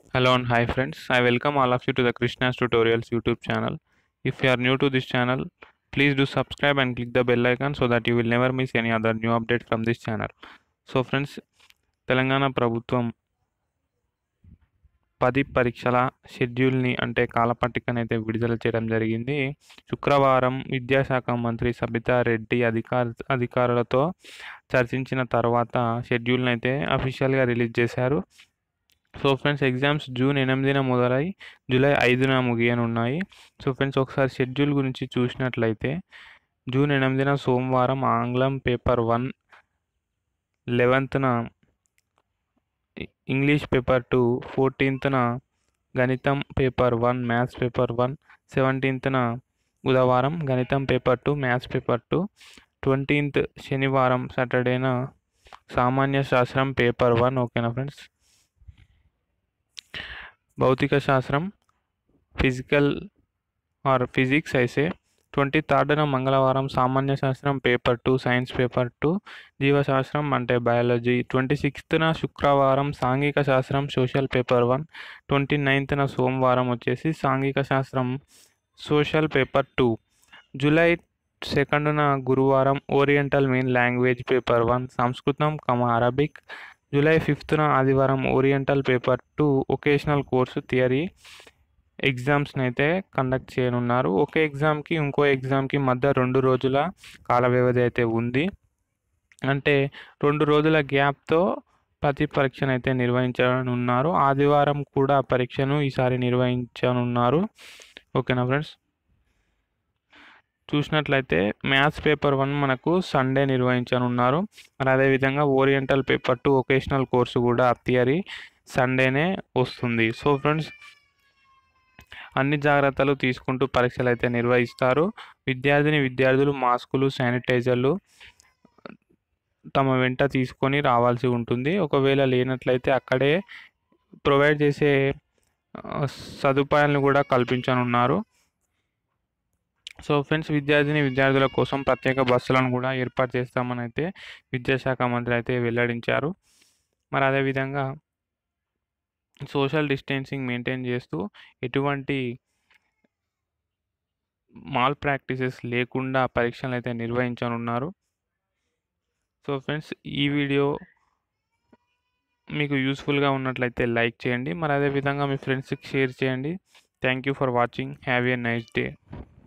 Hello and hi friends. I welcome all of you to the Krishna's Tutorials YouTube channel. If you are new to this channel, please do subscribe and click the bell icon so that you will never miss any other new update from this channel. So friends Telangana ప్రభుత్వం పది పరీక్షల షెడ్యూల్ని అంటే కాలపట్టికని అయితే విడుదల చేయడం జరిగింది శుక్రవారం విద్యాశాఖ మంత్రి సబితా రెడ్డి అధికార అధికారులతో చర్చించిన తర్వాత షెడ్యూల్ని అయితే అఫీషియల్గా రిలీజ్ చేశారు సో ఫ్రెండ్స్ ఎగ్జామ్స్ జూన్ ఎనిమిదిన మొదలై జూలై ఐదున ముగియనున్నాయి సో ఫ్రెండ్స్ ఒకసారి షెడ్యూల్ గురించి చూసినట్లయితే జూన్ ఎనిమిదిన సోమవారం ఆంగ్లం పేపర్ వన్ లెవెన్త్న ఇంగ్లీష్ పేపర్ టూ ఫోర్టీన్త్న గణితం paper one maths paper one సెవెంటీన్త్న బుధవారం గణితం paper two maths paper two twentieth శనివారం సాటర్డేన సామాన్య శాస్త్రం పేపర్ వన్ ఓకేనా ఫ్రెండ్స్ భౌతిక శాస్త్రం ఫిజికల్ ఆర్ ఫిజిక్స్ అయితే ట్వంటీ థర్డ్న మంగళవారం సామాన్య శాస్త్రం paper two science paper two జీవశాస్త్రం అంటే బయాలజీ ట్వంటీ సిక్స్త్న శుక్రవారం సాంఘిక శాస్త్రం సోషల్ పేపర్ వన్ ట్వంటీ నైన్త్న సోమవారం వచ్చేసి సాంఘిక శాస్త్రం సోషల్ పేపర్ టూ జూలై సెకండ్న గురువారం oriental main language paper one సంస్కృతం కమ అరబిక్ జూలై ఫిఫ్త్న ఆదివారం oriental paper two vocational course theory ఎగ్జామ్స్ని అయితే కండక్ట్ చేయనున్నారు ఒకే ఎగ్జామ్కి ఇంకో ఎగ్జామ్కి మధ్య రెండు రోజుల కాల వ్యవధి అయితే ఉంది అంటే రెండు రోజుల గ్యాప్తో ప్రతి పరీక్షను అయితే నిర్వహించనున్నారు ఆదివారం కూడా పరీక్షను ఈసారి నిర్వహించనున్నారు ఓకేనా ఫ్రెండ్స్ చూసినట్లయితే మ్యాథ్స్ పేపర్ వన్ మనకు సండే నిర్వహించనున్నారు మరి అదేవిధంగా oriental paper two vocational course కూడా థియరీ సండేనే వస్తుంది సో ఫ్రెండ్స్ అన్ని జాగ్రత్తలు తీసుకుంటూ పరీక్షలు అయితే నిర్వహిస్తారు విద్యార్థిని విద్యార్థులు మాస్కులు శానిటైజర్లు తమ వెంట తీసుకొని రావాల్సి ఉంటుంది ఒకవేళ లేనట్లయితే అక్కడే ప్రొవైడ్ చేసే సదుపాయాలను కూడా కల్పించనున్నారు సో ఫ్రెండ్స్ విద్యార్థిని విద్యార్థుల కోసం ప్రత్యేక బస్సులను కూడా ఏర్పాటు చేస్తామని అయితే విద్యాశాఖ మంత్రి అయితే వెల్లడించారు మరి అదేవిధంగా సోషల్ డిస్టెన్సింగ్ మెయింటైన్ చేస్తూ ఎటువంటి మాల్ ప్రాక్టీసెస్ లేకుండా పరీక్షలు అయితే నిర్వహించనున్నారు సో ఫ్రెండ్స్ ఈ వీడియో మీకు యూస్ఫుల్గా ఉన్నట్లయితే లైక్ చేయండి మరి అదేవిధంగా మీ ఫ్రెండ్స్కి షేర్ చేయండి thank you for watching have a nice day